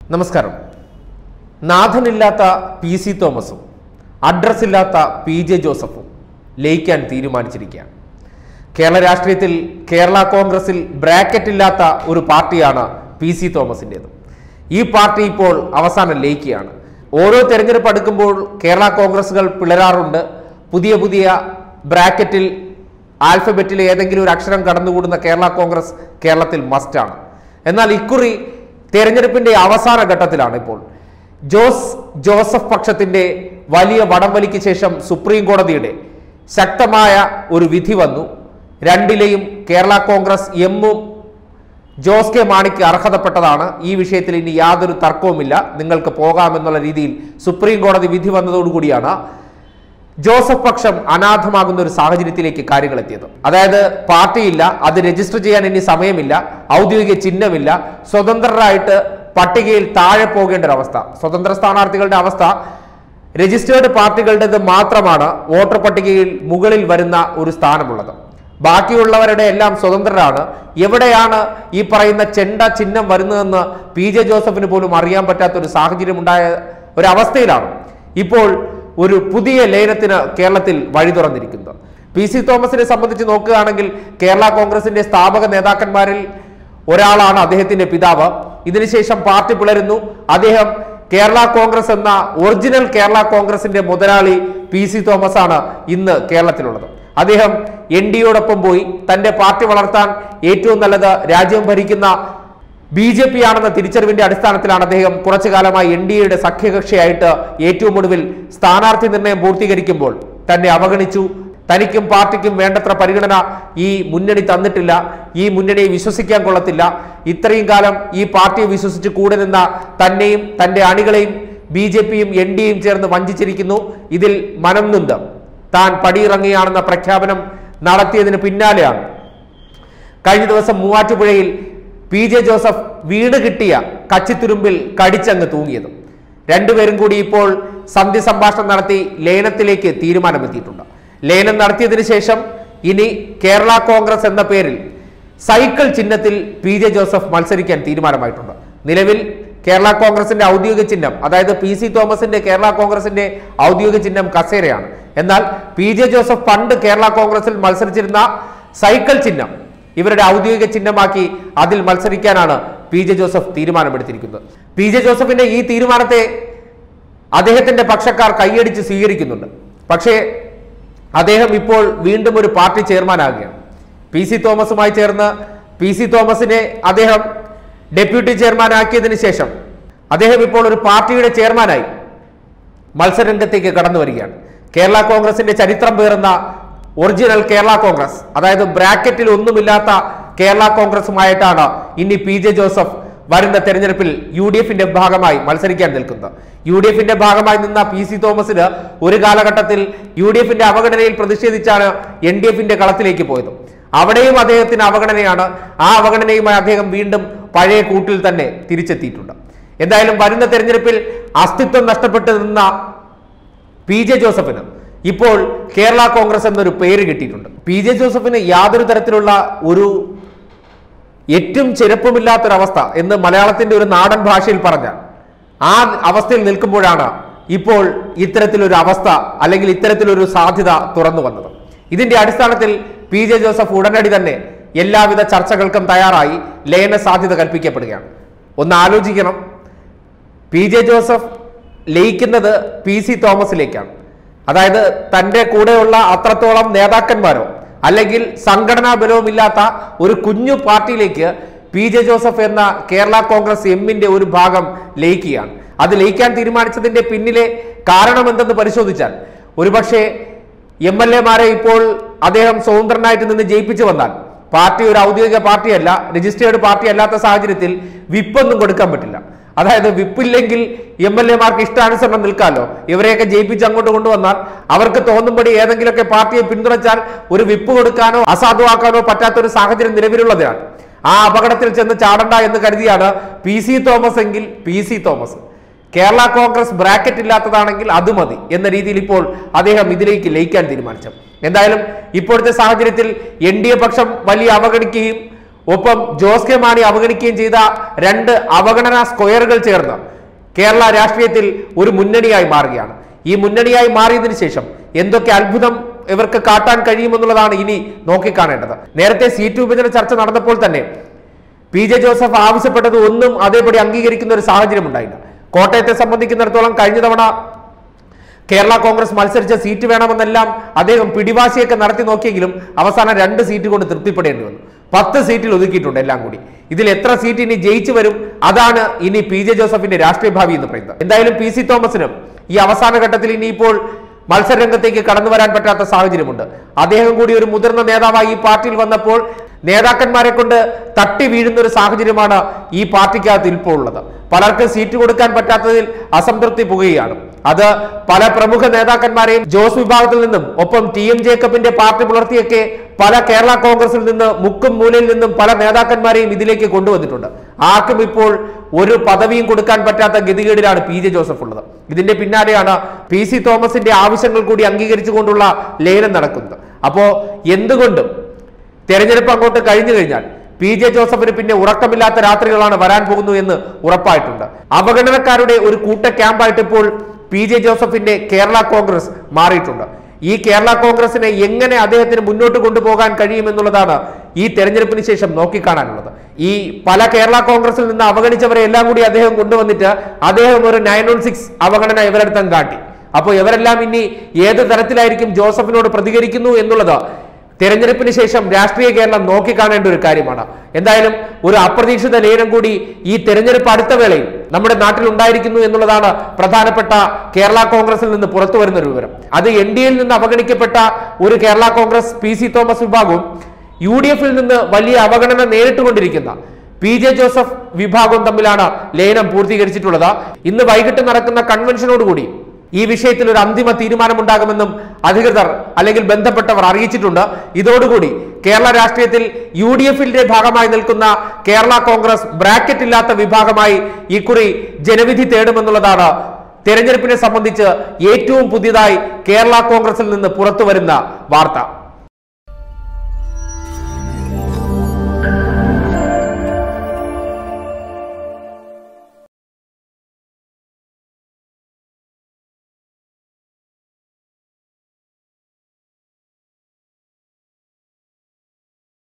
നമസ്കാരം നാഥനില്ലാത്ത P C തോമസും അഡ്രസ് ഇല്ലാത്ത പി ജെ ജോസഫും ലയിക്കാൻ തീരുമാനിച്ചിരിക്കുകയാണ് കേരള രാഷ്ട്രീയത്തിൽ കേരള കോൺഗ്രസിൽ ബ്രാക്കറ്റ് ഇല്ലാത്ത ഒരു പാർട്ടിയാണ് പി സി തോമസിൻ്റെത് ഈ പാർട്ടി ഇപ്പോൾ അവസാനം ലയിക്കുകയാണ് ഓരോ തെരഞ്ഞെടുപ്പ് അടുക്കുമ്പോൾ കേരള കോൺഗ്രസുകൾ പിളരാറുണ്ട് പുതിയ പുതിയ ബ്രാക്കറ്റിൽ ആൽഫബറ്റിൽ ഏതെങ്കിലും ഒരു അക്ഷരം കടന്നുകൂടുന്ന കേരള കോൺഗ്രസ് കേരളത്തിൽ മസ്റ്റാണ് എന്നാൽ ഇക്കുറി തെരഞ്ഞെടുപ്പിന്റെ അവസാന ഘട്ടത്തിലാണ് ഇപ്പോൾ ജോസ് ജോസഫ് പക്ഷത്തിന്റെ വലിയ വടംവലിക്ക് ശേഷം സുപ്രീം കോടതിയുടെ ശക്തമായ ഒരു വിധി വന്നു രണ്ടിലെയും കേരള കോൺഗ്രസ് എമ്മും ജോസ് കെ മാണിക്ക് അർഹതപ്പെട്ടതാണ് ഈ വിഷയത്തിൽ ഇനി യാതൊരു തർക്കവുമില്ല നിങ്ങൾക്ക് പോകാമെന്നുള്ള രീതിയിൽ സുപ്രീം കോടതി വിധി വന്നതോടുകൂടിയാണ് ജോസഫ് പക്ഷം അനാഥമാകുന്ന ഒരു സാഹചര്യത്തിലേക്ക് കാര്യങ്ങൾ എത്തിയത് അതായത് പാർട്ടിയില്ല അത് രജിസ്റ്റർ ചെയ്യാൻ ഇനി സമയമില്ല ഔദ്യോഗിക ചിഹ്നമില്ല സ്വതന്ത്രരായിട്ട് പട്ടികയിൽ താഴെ പോകേണ്ട ഒരു അവസ്ഥ സ്വതന്ത്ര സ്ഥാനാർത്ഥികളുടെ അവസ്ഥ രജിസ്റ്റേർഡ് പാർട്ടികളുടേത് മാത്രമാണ് വോട്ടർ പട്ടികയിൽ മുകളിൽ വരുന്ന ഒരു സ്ഥാനമുള്ളത് ബാക്കിയുള്ളവരുടെ എല്ലാം സ്വതന്ത്രരാണ് എവിടെയാണ് ഈ പറയുന്ന ചെണ്ട ചിഹ്നം വരുന്നതെന്ന് പി ജെ ജോസഫിന് പോലും അറിയാൻ പറ്റാത്ത ഒരു സാഹചര്യം ഉണ്ടായ ഒരു അവസ്ഥയിലാണ് ഇപ്പോൾ ഒരു പുതിയ ലയനത്തിന് കേരളത്തിൽ വഴി തുറന്നിരിക്കുന്നത് പി സി തോമസിനെ സംബന്ധിച്ച് നോക്കുകയാണെങ്കിൽ കേരള കോൺഗ്രസിന്റെ സ്ഥാപക നേതാക്കന്മാരിൽ ഒരാളാണ് അദ്ദേഹത്തിന്റെ പിതാവ് ഇതിനുശേഷം പാർട്ടി പിളരുന്നു അദ്ദേഹം കേരള കോൺഗ്രസ് എന്ന ഒറിജിനൽ കേരള കോൺഗ്രസിന്റെ മുതലാളി പി സി തോമസ് ആണ് ഇന്ന് കേരളത്തിലുള്ളത് അദ്ദേഹം എൻ ഡിയോടൊപ്പം പോയി തന്റെ പാർട്ടി വളർത്താൻ ഏറ്റവും നല്ലത് രാജ്യം ഭരിക്കുന്ന ബി ജെ പി ആണെന്ന തിരിച്ചറിവിന്റെ അടിസ്ഥാനത്തിലാണ് അദ്ദേഹം കുറച്ചു കാലമായി എൻ ഡി എയുടെ സഖ്യകക്ഷിയായിട്ട് ഏറ്റവും ഒടുവിൽ സ്ഥാനാർത്ഥി നിർണയം പൂർത്തീകരിക്കുമ്പോൾ തന്നെ അവഗണിച്ചു തനിക്കും പാർട്ടിക്കും വേണ്ടത്ര പരിഗണന ഈ മുന്നണി തന്നിട്ടില്ല ഈ മുന്നണിയെ വിശ്വസിക്കാൻ കൊള്ളത്തില്ല ഇത്രയും കാലം ഈ പാർട്ടിയെ വിശ്വസിച്ച് കൂടെ നിന്ന തന്നെയും തന്റെ അണികളെയും ബി ജെ പിയും എൻ ഡിയും ചേർന്ന് വഞ്ചിച്ചിരിക്കുന്നു ഇതിൽ മനം നൊന്ത് താൻ പടിയിറങ്ങുകയാണെന്ന പ്രഖ്യാപനം നടത്തിയതിന് പിന്നാലെയാണ് കഴിഞ്ഞ ദിവസം മൂവാറ്റുപുഴയിൽ പി ജെ ജോസഫ് വീണ് കിട്ടിയ കച്ചിത്തുരുമ്പിൽ കടിച്ചങ്ങ് തൂങ്ങിയത് രണ്ടുപേരും കൂടി ഇപ്പോൾ സന്ധി സംഭാഷണം നടത്തി ലയനത്തിലേക്ക് തീരുമാനമെത്തിയിട്ടുണ്ട് ലയനം നടത്തിയതിനു ശേഷം ഇനി കേരള കോൺഗ്രസ് എന്ന പേരിൽ സൈക്കിൾ ചിഹ്നത്തിൽ പി ജെ ജോസഫ് മത്സരിക്കാൻ തീരുമാനമായിട്ടുണ്ട് നിലവിൽ കേരള കോൺഗ്രസിന്റെ ഔദ്യോഗിക ചിഹ്നം അതായത് പി സി തോമസിന്റെ കേരള കോൺഗ്രസിന്റെ ഔദ്യോഗിക ചിഹ്നം കസേരയാണ് എന്നാൽ പി ജെ ജോസഫ് പണ്ട് കേരള കോൺഗ്രസിൽ മത്സരിച്ചിരുന്ന സൈക്കിൾ ചിഹ്നം ഇവരുടെ ഔദ്യോഗിക ചിഹ്നമാക്കി അതിൽ മത്സരിക്കാനാണ് പി ജെ ജോസഫ് തീരുമാനമെടുത്തിരിക്കുന്നത് പി ജെ ജോസഫിന്റെ ഈ തീരുമാനത്തെ അദ്ദേഹത്തിന്റെ പക്ഷക്കാർ കൈയടിച്ച് സ്വീകരിക്കുന്നുണ്ട് പക്ഷേ അദ്ദേഹം ഇപ്പോൾ വീണ്ടും ഒരു പാർട്ടി ചെയർമാനാകുകയാണ് പി സി തോമസുമായി ചേർന്ന് പി സി തോമസിനെ അദ്ദേഹം ഡെപ്യൂട്ടി ചെയർമാൻ ആക്കിയതിനു ശേഷം അദ്ദേഹം ഇപ്പോൾ ഒരു പാർട്ടിയുടെ ചെയർമാനായി മത്സരരംഗത്തേക്ക് കടന്നു വരികയാണ് കേരള കോൺഗ്രസിന്റെ ചരിത്രം പേറുന്ന ഒറിജിനൽ കേരള കോൺഗ്രസ് അതായത് ബ്രാക്കറ്റിൽ ഒന്നുമില്ലാത്ത കേരള കോൺഗ്രസുമായിട്ടാണ് ഇനി പി ജെ ജോസഫ് വരുന്ന തെരഞ്ഞെടുപ്പിൽ യു ഡി എഫിന്റെ ഭാഗമായി മത്സരിക്കാൻ നിൽക്കുന്നത് യു ഡി എഫിന്റെ ഭാഗമായി നിന്ന പി സി തോമസിന് ഒരു കാലഘട്ടത്തിൽ യു ഡി എഫിന്റെ അവഗണനയിൽ പ്രതിഷേധിച്ചാണ് എൻ ഡി എഫിന്റെ കളത്തിലേക്ക് പോയത് അവിടെയും അദ്ദേഹത്തിന് അവഗണനയാണ് ആ അവഗണനയുമായി അദ്ദേഹം വീണ്ടും പഴയ കൂട്ടിൽ തന്നെ തിരിച്ചെത്തിയിട്ടുണ്ട് എന്തായാലും വരുന്ന തെരഞ്ഞെടുപ്പിൽ അസ്തിത്വം നഷ്ടപ്പെട്ടു നിന്ന പി ജെ ജോസഫിന് ഇപ്പോൾ കേരള കോൺഗ്രസ് എന്നൊരു പേര് കിട്ടിയിട്ടുണ്ട് പി ജെ ജോസഫിന് യാതൊരു തരത്തിലുള്ള ഒരു ഏറ്റവും ചെരുപ്പമില്ലാത്തൊരവസ്ഥ എന്ന് മലയാളത്തിന്റെ ഒരു നാടൻ ഭാഷയിൽ പറഞ്ഞാൽ ആ അവസ്ഥയിൽ നിൽക്കുമ്പോഴാണ് ഇപ്പോൾ ഇത്തരത്തിലൊരു അവസ്ഥ അല്ലെങ്കിൽ ഇത്തരത്തിലൊരു സാധ്യത തുറന്നു വന്നത് ഇതിന്റെ അടിസ്ഥാനത്തിൽ പി ജെ ജോസഫ് ഉടനടി തന്നെ എല്ലാവിധ ചർച്ചകൾക്കും തയ്യാറായി ലയന സാധ്യത കൽപ്പിക്കപ്പെടുകയാണ് ഒന്ന് ആലോചിക്കണം പി ജെ ജോസഫ് ലയിക്കുന്നത് പി സി തോമസിലേക്കാണ് അതായത് തന്റെ കൂടെയുള്ള അത്രത്തോളം നേതാക്കന്മാരോ അല്ലെങ്കിൽ സംഘടനാ ബലവും ഇല്ലാത്ത ഒരു കുഞ്ഞു പാർട്ടിയിലേക്ക് പി ജെ ജോസഫ് എന്ന കേരള കോൺഗ്രസ് എമ്മിന്റെ ഒരു ഭാഗം ലയിക്കുകയാണ് അത് ലയിക്കാൻ തീരുമാനിച്ചതിന്റെ പിന്നിലെ കാരണം എന്തെന്ന് പരിശോധിച്ചാൽ ഒരുപക്ഷെ എം എൽ എമാരെ ഇപ്പോൾ അദ്ദേഹം സ്വതന്ത്രനായിട്ട് നിന്ന് ജയിപ്പിച്ചു വന്നാൽ പാർട്ടി ഒരു ഔദ്യോഗിക പാർട്ടിയല്ല രജിസ്റ്റേർഡ് പാർട്ടി അല്ലാത്ത സാഹചര്യത്തിൽ വിപ്പൊന്നും കൊടുക്കാൻ പറ്റില്ല അതായത് വിപ്പില്ലെങ്കിൽ എം എൽ എമാർക്ക് ഇഷ്ടാനുസരണം നിൽക്കാമല്ലോ ഇവരെയൊക്കെ ജയിപ്പിച്ച് അങ്ങോട്ട് കൊണ്ടുവന്നാൽ അവർക്ക് തോന്നുമ്പടി ഏതെങ്കിലുമൊക്കെ പാർട്ടിയെ പിന്തുണച്ചാൽ ഒരു വിപ്പ് കൊടുക്കാനോ അസാധുവാക്കാനോ പറ്റാത്ത ഒരു സാഹചര്യം നിലവിലുള്ളതാണ് ആ അപകടത്തിൽ ചെന്ന് ചാടണ്ട എന്ന് കരുതിയാണ് പി സി തോമസ് എങ്കിൽ P C Thomas Kerala Congress bracket ഇല്ലാത്തതാണെങ്കിൽ അത് മതി എന്ന രീതിയിൽ ഇപ്പോൾ അദ്ദേഹം ഇതിലേക്ക് ലയിക്കാൻ തീരുമാനിച്ചു എന്തായാലും ഇപ്പോഴത്തെ സാഹചര്യത്തിൽ എൻ ഡി എ പക്ഷം വലിയ അവഗണിക്കുകയും ഒപ്പം ജോസ് കെ മാണി അവഗണിക്കുകയും ചെയ്ത രണ്ട് അവഗണന സ്ക്വയറുകൾ ചേർന്ന് കേരള രാഷ്ട്രീയത്തിൽ ഒരു മുന്നണിയായി മാറുകയാണ് ഈ മുന്നണിയായി മാറിയതിനു ശേഷം എന്തൊക്കെ അത്ഭുതം ഇവർക്ക് കാട്ടാൻ കഴിയുമെന്നുള്ളതാണ് ഇനി നോക്കിക്കാണേണ്ടത് നേരത്തെ സീറ്റ് വിഭജന ചർച്ച നടന്നപ്പോൾ തന്നെ പി ജെ ജോസഫ് ആവശ്യപ്പെട്ടത് ഒന്നും അതേപടി അംഗീകരിക്കുന്ന ഒരു സാഹചര്യം ഉണ്ടായില്ല കോട്ടയത്തെ സംബന്ധിക്കുന്നിടത്തോളം കഴിഞ്ഞ തവണ കേരള കോൺഗ്രസ് മത്സരിച്ച സീറ്റ് വേണമെന്നെല്ലാം അദ്ദേഹം പിടിവാശിയൊക്കെ നടത്തി നോക്കിയെങ്കിലും അവസാനം രണ്ട് സീറ്റ് കൊണ്ട് തൃപ്തിപ്പെടേണ്ടി വന്നു പത്ത് സീറ്റിൽ ഒതുക്കിയിട്ടുണ്ട് എല്ലാം കൂടി ഇതിൽ എത്ര സീറ്റ് ഇനി ജയിച്ചു വരും അതാണ് ഇനി പി ജെ ജോസഫിന്റെ രാഷ്ട്രീയ ഭാവി എന്ന് പറയുന്നത് എന്തായാലും പി സി തോമസിനും ഈ അവസാന ഘട്ടത്തിൽ ഇനിയിപ്പോൾ മത്സരരംഗത്തേക്ക് കടന്നു വരാൻ പറ്റാത്ത സാഹചര്യമുണ്ട് അദ്ദേഹം കൂടി ഒരു മുതിർന്ന നേതാവായി ഈ പാർട്ടിയിൽ വന്നപ്പോൾ നേതാക്കന്മാരെ കൊണ്ട് തട്ടി വീഴുന്ന ഒരു സാഹചര്യമാണ് ഈ പാർട്ടിക്കകത്ത് ഇപ്പോൾ ഉള്ളത് പലർക്കും സീറ്റ് കൊടുക്കാൻ പറ്റാത്തതിൽ അസംതൃപ്തി പുകയാണ് അത് പല പ്രമുഖ നേതാക്കന്മാരെയും ജോസ് വിഭാഗത്തിൽ നിന്നും ഒപ്പം ടി എം ജേക്കബിന്റെ പാർട്ടി പുലർത്തിയൊക്കെ പല കേരള കോൺഗ്രസിൽ നിന്ന് മുക്കും മൂലയിൽ നിന്നും പല നേതാക്കന്മാരെയും ഇതിലേക്ക് കൊണ്ടുവന്നിട്ടുണ്ട് ആർക്കും ഇപ്പോൾ ഒരു പദവിയും കൊടുക്കാൻ പറ്റാത്ത ഗതികേടിലാണ് പി ജെ ജോസഫ് ഉള്ളത് ഇതിന്റെ പിന്നാലെയാണ് പി സി തോമസിന്റെ ആവശ്യങ്ങൾ കൂടി അംഗീകരിച്ചുകൊണ്ടുള്ള ലയനം നടക്കുന്നത് അപ്പോ എന്തുകൊണ്ടും തെരഞ്ഞെടുപ്പ് അങ്ങോട്ട് കഴിഞ്ഞു കഴിഞ്ഞാൽ പി ജെ ജോസഫിന് പിന്നെ ഉറക്കമില്ലാത്ത രാത്രികളാണ് വരാൻ പോകുന്നു എന്ന് ഉറപ്പായിട്ടുണ്ട് അവഗണനക്കാരുടെ ഒരു കൂട്ട ക്യാമ്പായിട്ട് ഇപ്പോൾ പി ജെ ജോസഫിന്റെ കേരള കോൺഗ്രസ് മാറിയിട്ടുണ്ട് ഈ കേരള കോൺഗ്രസിനെ എങ്ങനെ അദ്ദേഹത്തിന് മുന്നോട്ട് കൊണ്ടുപോകാൻ കഴിയുമെന്നുള്ളതാണ് ഈ തെരഞ്ഞെടുപ്പിന് ശേഷം നോക്കിക്കാണാനുള്ളത് ഈ പല കേരള കോൺഗ്രസിൽ നിന്ന് അവഗണിച്ചവരെ എല്ലാം കൂടി അദ്ദേഹം കൊണ്ടുവന്നിട്ട് അദ്ദേഹം ഒരു നയൻ വൺ സിക്സ് അവഗണന ഇവരടുത്തും കാട്ടി അപ്പോൾ ഇവരെല്ലാം ഇനി ഏത് തരത്തിലായിരിക്കും ജോസഫിനോട് പ്രതികരിക്കുന്നു എന്നുള്ളത് തെരഞ്ഞെടുപ്പിന് ശേഷം രാഷ്ട്രീയ കേരളം നോക്കിക്കാണേണ്ട ഒരു കാര്യമാണ് എന്തായാലും ഒരു അപ്രതീക്ഷിത ലയനം കൂടി ഈ തെരഞ്ഞെടുപ്പ് അടുത്ത വേളയിൽ നമ്മുടെ നാട്ടിൽ ഉണ്ടായിരിക്കുന്നു എന്നുള്ളതാണ് പ്രധാനപ്പെട്ട കേരള കോൺഗ്രസിൽ നിന്ന് പുറത്തു വരുന്ന ഒരു വിവരം അത് എൻ ഡി എയിൽ നിന്ന് അവഗണിക്കപ്പെട്ട ഒരു കേരള കോൺഗ്രസ് പി സി തോമസ് വിഭാഗവും യു ഡി എഫിൽ നിന്ന് വലിയ അവഗണന നേരിട്ടുകൊണ്ടിരിക്കുന്ന പി ജെ ജോസഫ് വിഭാഗവും തമ്മിലാണ് ലയനം പൂർത്തീകരിച്ചിട്ടുള്ളത് ഇന്ന് വൈകിട്ട് നടക്കുന്ന കൺവെൻഷനോടുകൂടി ഈ വിഷയത്തിൽ ഒരു അന്തിമ തീരുമാനമുണ്ടാകുമെന്നും അധികൃതർ അല്ലെങ്കിൽ ബന്ധപ്പെട്ടവർ അറിയിച്ചിട്ടുണ്ട് ഇതോടുകൂടി കേരള രാഷ്ട്രീയത്തിൽ യു ഡി എഫിന്റെ ഭാഗമായി നിൽക്കുന്ന കേരള കോൺഗ്രസ് ബ്രാക്കറ്റ് ഇല്ലാത്ത വിഭാഗമായി ഇക്കുറി ജനവിധി തേടുമെന്നുള്ളതാണ് തെരഞ്ഞെടുപ്പിനെ സംബന്ധിച്ച് ഏറ്റവും പുതിയതായി കേരള കോൺഗ്രസിൽ നിന്ന് പുറത്തു വരുന്ന വാർത്ത